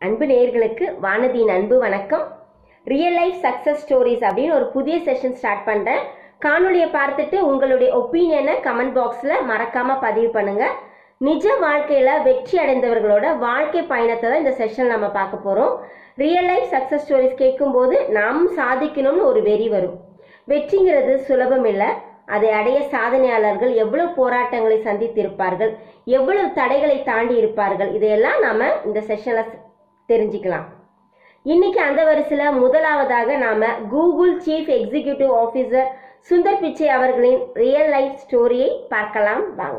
அன்பு நேயர்களுக்கு வானதியின் அன்பு வணக்கம் ரியல் லைஃப் சக்ஸஸ் ஸ்டோரிஸ் அப்படின்னு ஒரு புதிய செஷன் ஸ்டார்ட் பண்ணுறேன் காணொளியை பார்த்துட்டு உங்களுடைய ஒப்பீனியனை கமெண்ட் பாக்ஸில் மறக்காமல் பதிவு பண்ணுங்கள் நிஜ வாழ்க்கையில் வெற்றி அடைந்தவர்களோட வாழ்க்கை பயணத்தை தான் இந்த செஷன் நம்ம பார்க்க போகிறோம் ரியல் லைஃப் சக்ஸஸ் ஸ்டோரிஸ் கேட்கும்போது நாம் சாதிக்கணும்னு ஒரு வெறி வரும் வெற்றிங்கிறது சுலபம் இல்லை அதை அடைய சாதனையாளர்கள் எவ்வளவு போராட்டங்களை சந்தித்திருப்பார்கள் எவ்வளவு தடைகளை தாண்டி இருப்பார்கள் இதையெல்லாம் நாம இந்த செஷனில் தெரிஞ்சுக்கலாம் இன்னைக்கு அந்த வரிசையில் முதலாவதாக நாம Google chief executive officer Sundar Pichai அவர்களின் ரியல் லைஃப் ஸ்டோரியை பார்க்கலாம் வாங்க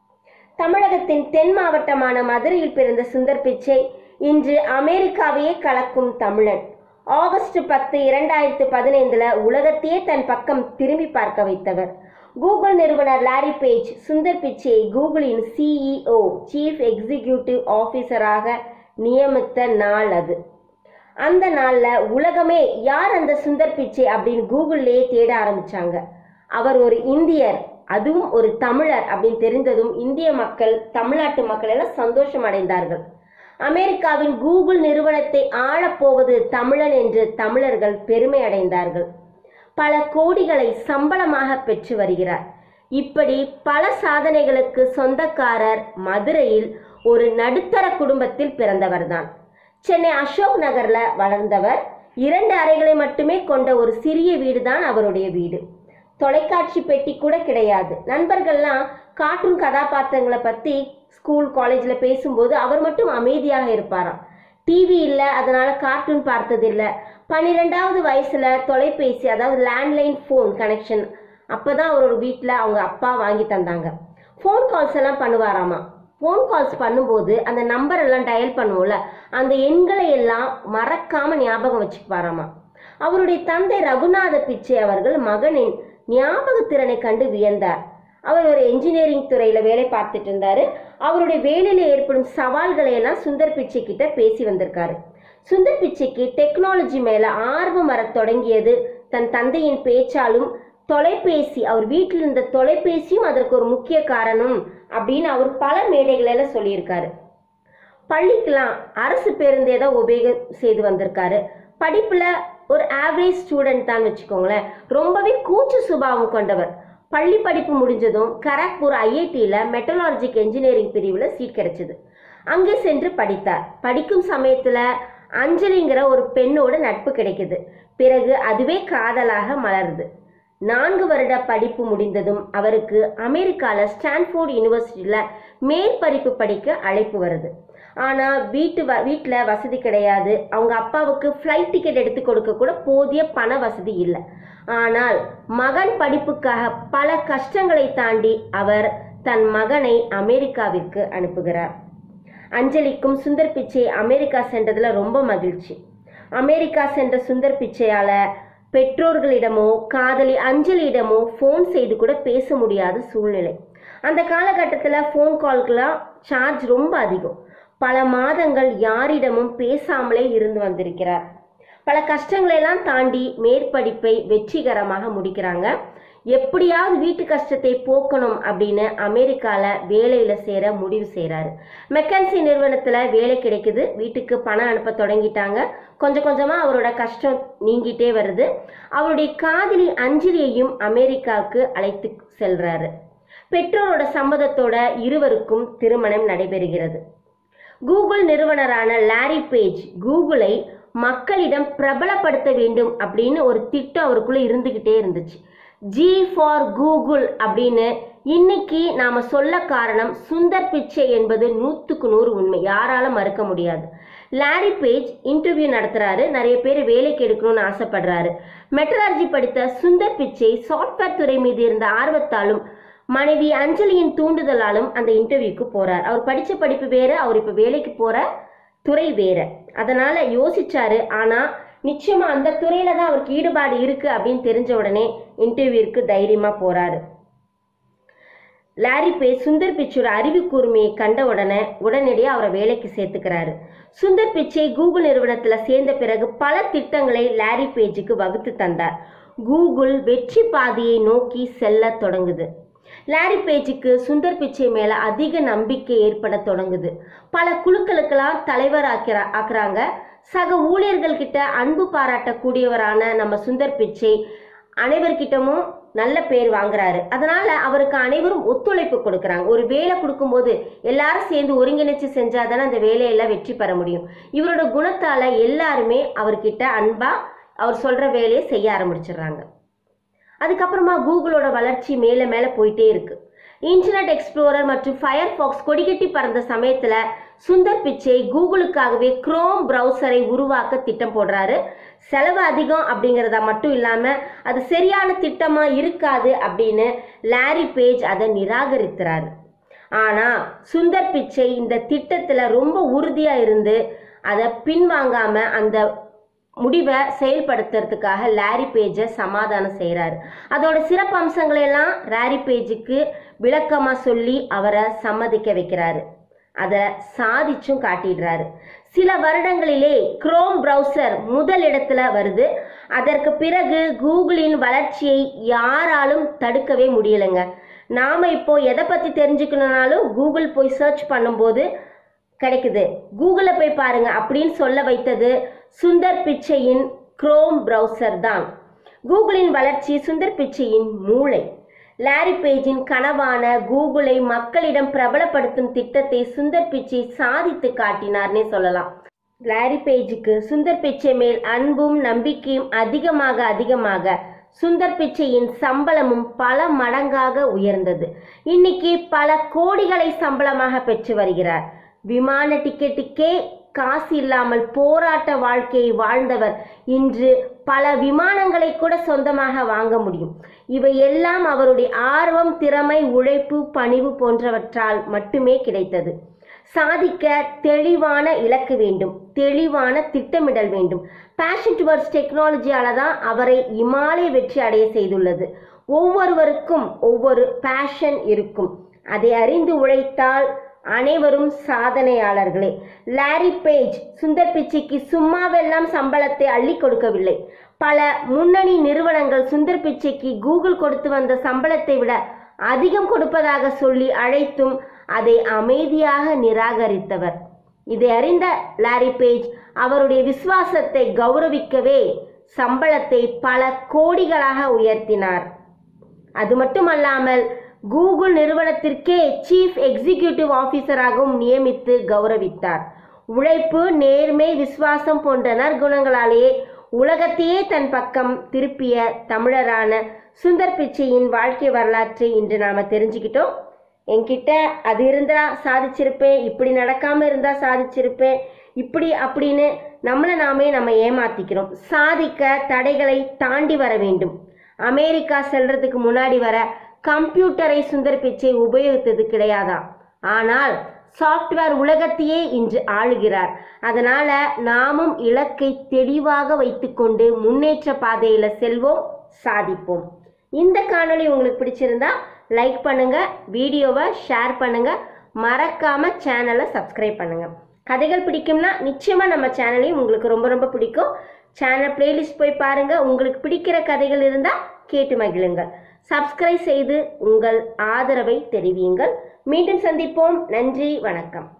தமிழகத்தின் தென் மாவட்டமான மதுரையில் பிறந்த சுந்தர் பிச்சை இன்று அமெரிக்காவையே கலக்கும் தமிழன் ஆகஸ்ட் பத்து இரண்டாயிரத்து பதினைந்துல உலகத்தையே தன் பக்கம் திரும்பி பார்க்க வைத்தவர் கூகுள் நிறுவனர் லாரி பேஜ் சுந்தர் பிச்சை கூகுளின் சிஇஓ சீஃப் எக்ஸிகியூட்டிவ் ஆஃபீஸராக நியமித்த நாள் அது அந்த நாளில் உலகமே யார் அந்த சுந்தர் பிச்சை அப்படின்னு கூகுள்லேயே தேட ஆரம்பிச்சாங்க அவர் ஒரு இந்தியர் அதுவும் ஒரு தமிழர் அப்படின்னு தெரிந்ததும் இந்திய மக்கள் தமிழ்நாட்டு மக்கள் எல்லாம் சந்தோஷம் அடைந்தார்கள் அமெரிக்காவின் கூகுள் நிறுவனத்தை ஆளப்போவது தமிழன் என்று தமிழர்கள் பெருமை அடைந்தார்கள் பல கோடிகளை சம்பளமாக பெற்று வருகிறார் இப்படி பல சாதனைகளுக்கு சொந்தக்காரர் மதுரையில் ஒரு நடுத்தர குடும்பத்தில் பிறந்தவர்தான் சென்னை அசோக் நகர்ல வளர்ந்தவர் இரண்டு அறைகளை மட்டுமே கொண்ட ஒரு சிறிய வீடு தான் அவருடைய வீடு தொலைக்காட்சி பெட்டி கூட கிடையாது நண்பர்கள்லாம் கார்ட்டூன் கதாபாத்திரங்களை பற்றி ஸ்கூல் காலேஜில் பேசும்போது அவர் மட்டும் அமைதியாக இருப்பாராம் டிவி இல்லை அதனால கார்ட்டூன் பார்த்ததில்லை பன்னிரெண்டாவது வயசுல தொலைபேசி அதாவது லேண்ட்லைன் ஃபோன் கனெக்ஷன் அப்பதான் அவரோட வீட்டில் அவங்க அப்பா வாங்கி தந்தாங்க ஃபோன் கால்ஸ் எல்லாம் பண்ணுவாராமா ஃபோன் கால்ஸ் பண்ணும்போது அந்த நம்பர் எல்லாம் டயல் பண்ணுவோம்ல அந்த எண்களை எல்லாம் மறக்காம ஞாபகம் வச்சுக்குவாராமா அவருடைய தந்தை ரகுநாத பிச்சை அவர்கள் மகனின் ஞாபகத்திறனை கண்டு வியந்தார் அவர் ஒரு என்ஜினியரிங் துறையில் வேலை பார்த்துட்டு இருந்தாரு அவருடைய வேலையில் ஏற்படும் சவால்களை எல்லாம் சுந்தர் பிச்சை கிட்ட பேசி வந்திருக்காரு சுந்தர் பிச்சைக்கு டெக்னாலஜி மேல ஆர்வம் வரத் தொடங்கியது தன் தந்தையின் பேச்சாலும் தொலைபேசி அவர் வீட்டில் இருந்த தொலைபேசியும் அதற்கு ஒரு முக்கிய காரணம் அப்படின்னு அவர் பல மேடைகளில சொல்லியிருக்காரு பள்ளிக்கெல்லாம் அரசு பேருந்தே தான் உபயோகம் செய்து வந்திருக்காரு படிப்புல ஒரு ஆவரேஜ் ஸ்டூடெண்ட் தான் வச்சுக்கோங்களேன் ரொம்பவே கூச்ச சுபாவம் கொண்டவர் பள்ளி படிப்பு முடிஞ்சதும் கராக்பூர் ஐஐடியில் மெட்டலாஜிக் என்ஜினியரிங் பிரிவில் சீட் கிடைச்சது அங்கே சென்று படித்தார் படிக்கும் சமயத்தில் அஞ்சலிங்கிற ஒரு பெண்ணோட நட்பு கிடைக்குது பிறகு அதுவே காதலாக மலருது நான்கு வருட படிப்பு முடிந்ததும் அவருக்கு அமெரிக்காவில் ஸ்டான்ஃபோர்ட் யூனிவர்சிட்டியில் மேற்படிப்பு படிக்க அழைப்பு வருது ஆனால் வீட்டு வ வீட்டில் வசதி கிடையாது அவங்க அப்பாவுக்கு ஃப்ளைட் டிக்கெட் எடுத்து கொடுக்க கூட போதிய பண வசதி இல்லை ஆனால் மகன் படிப்புக்காக பல கஷ்டங்களை தாண்டி அவர் தன் மகனை அமெரிக்காவிற்கு அனுப்புகிறார் அஞ்சலிக்கும் சுந்தர் பிச்சை அமெரிக்கா சென்றதில் ரொம்ப மகிழ்ச்சி அமெரிக்கா சென்ற சுந்தர் பிச்சையால் பெற்றோர்களிடமோ காதலி அஞ்சலியிடமோ ஃபோன் செய்து கூட பேச முடியாத சூழ்நிலை அந்த காலகட்டத்தில் ஃபோன் கால்க்கெலாம் சார்ஜ் ரொம்ப அதிகம் பல மாதங்கள் யாரிடமும் பேசாமலே இருந்து வந்திருக்கிறார் பல கஷ்டங்களெல்லாம் தாண்டி மேற்படிப்பை வெற்றிகரமாக முடிக்கிறாங்க எப்படியாவது வீட்டு கஷ்டத்தை போக்கணும் அப்படின்னு அமெரிக்காவில் வேலையில் சேர முடிவு செய்கிறாரு மெக்கன்சி நிறுவனத்தில் வேலை கிடைக்குது வீட்டுக்கு பணம் அனுப்ப தொடங்கிட்டாங்க கொஞ்சம் கொஞ்சமாக அவரோட கஷ்டம் நீங்கிட்டே வருது அவருடைய காதலி அஞ்சலியையும் அமெரிக்காவுக்கு அழைத்து செல்றாரு பெற்றோரோட சம்மதத்தோட இருவருக்கும் திருமணம் நடைபெறுகிறது கூகுள் நிறுவனரான லாரி பேஜ் கூகுளை மக்களிடம் பிரபலப்படுத்த வேண்டும் அப்படின்னு ஒரு திட்டம் அவருக்குள்ள இருந்துகிட்டே இருந்துச்சு ஜி ஃபார் கூகுள் அப்படின்னு இன்னைக்கு நாம சொல்ல காரணம் சுந்தர் பிச்சை என்பது நூற்றுக்கு நூறு உண்மை யாரால மறுக்க முடியாது லாரி பேஜ் இன்டர்வியூ நடத்துறாரு நிறைய பேர் வேலைக்கு எடுக்கணும்னு ஆசைப்படுறாரு மெட்ராலஜி படித்த சுந்தர் பிச்சை சாஃப்ட்வேர் துறை மீது இருந்த ஆர்வத்தாலும் மனைவி அஞ்சலியின் தூண்டுதலாலும் அந்த இன்டர்வியூக்கு போறார் அவர் படித்த படிப்பு வேற அவர் இப்போ வேலைக்கு போற துறை வேற அதனால யோசிச்சாரு ஆனா நிச்சயமா அந்த துறையில தான் அவருக்கு ஈடுபாடு இருக்கு அப்படின்னு தெரிஞ்ச உடனே இன்டர்வியூக்கு தைரியமா போறாரு லாரி பே சுந்தர் பிச்சோட அறிவு கூர்மையை கண்ட உடனே உடனடியாக அவரை வேலைக்கு சேர்த்துக்கிறாரு சுந்தர் பிச்சை கூகுள் நிறுவனத்தில் சேர்ந்த பிறகு பல திட்டங்களை லாரி பேஜுக்கு வகுத்து தந்தார் கூகுள் வெற்றி பாதையை நோக்கி செல்ல தொடங்குது லாரி பேஜுக்கு சுந்தர் பிச்சை மேலே அதிக நம்பிக்கை ஏற்பட தொடங்குது பல குழுக்களுக்கெல்லாம் தலைவர் ஆக்கிறா ஆக்குறாங்க சக ஊழியர்கள் கிட்ட அன்பு பாராட்டக்கூடியவரான நம்ம சுந்தர் பிச்சை அனைவர்கிட்டமும் நல்ல பேர் வாங்குறாரு அதனால அவருக்கு அனைவரும் ஒத்துழைப்பு கொடுக்குறாங்க ஒரு வேலை கொடுக்கும்போது எல்லாரும் சேர்ந்து ஒருங்கிணைச்சு செஞ்சாதானே அந்த வேலையெல்லாம் வெற்றி பெற முடியும் இவரோட குணத்தால எல்லாருமே அவர்கிட்ட அன்பா அவர் சொல்ற வேலையை செய்ய ஆரம்பிச்சிடுறாங்க அதுக்கப்புறமா கூகுளோட வளர்ச்சி மேலே மேலே போயிட்டே இருக்கு இன்டர்நெட் எக்ஸ்ப்ளோரர் மற்றும் ஃபயர்ஃபாக்ஸ் கொடிகட்டி பறந்த சமயத்தில் சுந்தர் பிச்சை கூகுளுக்காகவே குரோம் ப்ரௌசரை உருவாக்க திட்டம் போடுறாரு செலவு அதிகம் அப்படிங்கிறத மட்டும் இல்லாமல் அது சரியான திட்டமாக இருக்காது அப்படின்னு லாரி பேஜ் அதை நிராகரிக்கிறாரு ஆனால் சுந்தர் பிச்சை இந்த திட்டத்தில் ரொம்ப உறுதியாக இருந்து அதை பின்வாங்காமல் அந்த முடிவை செயல்படுத்துறதுக்காக லாரி பேஜை சமாதானம் செய்கிறாரு அதோட சிறப்பு அம்சங்களை எல்லாம் லாரி பேஜுக்கு விளக்கமாக சொல்லி அவரை சம்மதிக்க வைக்கிறாரு அதை சாதிச்சும் காட்டிடுறாரு சில வருடங்களிலே குரோம் ப்ரௌசர் முதல் இடத்துல வருது அதற்கு பிறகு கூகுளின் வளர்ச்சியை யாராலும் தடுக்கவே முடியலைங்க நாம் இப்போ எதை பற்றி தெரிஞ்சுக்கணுனாலும் கூகுள் போய் சர்ச் பண்ணும்போது கிடைக்குது கூகுளில் போய் பாருங்க அப்படின்னு சொல்ல வைத்தது சுந்தர் பிச்சையின் குரோம் ப்ரௌசர் தான் கூகுளின் வளர்ச்சி சுந்தர் பிச்சையின் மூளை லாரி பேஜின் கனவான கூகுளை மக்களிடம் பிரபலப்படுத்தும் திட்டத்தை சுந்தர் பிச்சை சாதித்து காட்டினார்னே சொல்லலாம் லாரி பேஜுக்கு சுந்தர் பிச்சை மேல் அன்பும் நம்பிக்கையும் அதிகமாக அதிகமாக சுந்தர் பிச்சையின் சம்பளமும் பல மடங்காக உயர்ந்தது இன்னைக்கு பல கோடிகளை சம்பளமாக பெற்று வருகிறார் விமான டிக்கெட்டுக்கே காசு இல்லாமல் போராட்ட வாழ்க்கையை வாழ்ந்தவர் இன்று பல விமானங்களை கூட சொந்தமாக வாங்க முடியும் இவை எல்லாம் அவருடைய ஆர்வம் திறமை உழைப்பு பணிவு போன்றவற்றால் மட்டுமே கிடைத்தது சாதிக்க தெளிவான இலக்கு வேண்டும் தெளிவான திட்டமிடல் வேண்டும் பேஷன் டுவர்ட்ஸ் டெக்னாலஜியால தான் அவரை இமாலய வெற்றி அடைய செய்துள்ளது ஒவ்வொருவருக்கும் ஒவ்வொரு பேஷன் இருக்கும் அதை அறிந்து உழைத்தால் அனைவரும் சாதனையாளர்களே லாரி பேஜ் சுந்தர் பிச்சைக்கு சும்மாவெல்லாம் சம்பளத்தை அள்ளி கொடுக்கவில்லை பல முன்னணி நிறுவனங்கள் சுந்தர் பிச்சைக்கு கூகுள் கொடுத்து வந்த சம்பளத்தை விட அதிகம் கொடுப்பதாக சொல்லி அழைத்தும் அதை அமைதியாக நிராகரித்தவர் இதை அறிந்த லாரி பேஜ் அவருடைய விசுவாசத்தை கௌரவிக்கவே சம்பளத்தை பல கோடிகளாக உயர்த்தினார் அது மட்டுமல்லாமல் கூகுள் நிறுவனத்திற்கே சீஃப் எக்ஸிகியூட்டிவ் ஆஃபீஸராகவும் நியமித்து கௌரவித்தார் உழைப்பு நேர்மை விசுவாசம் போன்ற நற்குணங்களாலேயே உலகத்தையே தன் பக்கம் திருப்பிய தமிழரான சுந்தர் பிச்சையின் வாழ்க்கை வரலாற்றை இன்று நாம் தெரிஞ்சுக்கிட்டோம் என்கிட்ட அது இருந்தா சாதிச்சிருப்பேன் இப்படி நடக்காமல் இருந்தால் சாதிச்சிருப்பேன் இப்படி அப்படின்னு நம்மளை நாமே நம்ம ஏமாத்திக்கிறோம் சாதிக்க தடைகளை தாண்டி வர வேண்டும் அமெரிக்கா செல்றதுக்கு முன்னாடி வர கம்ப்யூட்டரை சுந்தர் பிச்சை உபயோகித்தது கிடையாதா ஆனால் சாஃப்ட்வேர் உலகத்தையே இன்று ஆளுகிறார் அதனால நாமும் இலக்கை தெளிவாக வைத்துக்கொண்டு முன்னேற்ற பாதையில செல்வோம் சாதிப்போம் இந்த காணொளி உங்களுக்கு பிடிச்சிருந்தா லைக் பண்ணுங்க வீடியோவை ஷேர் பண்ணுங்க மறக்காம சேனலை சப்ஸ்கிரைப் பண்ணுங்க கதைகள் பிடிக்கும்னா நிச்சயமா நம்ம சேனலையும் உங்களுக்கு ரொம்ப ரொம்ப பிடிக்கும் சேனல் பிளேலிஸ்ட் போய் பாருங்க உங்களுக்கு பிடிக்கிற கதைகள் இருந்தா கேட்டு மகிழுங்கள் சப்ஸ்கிரைப் செய்து உங்கள் ஆதரவை தெரிவியுங்கள் மீண்டும் சந்திப்போம் நன்றி வணக்கம்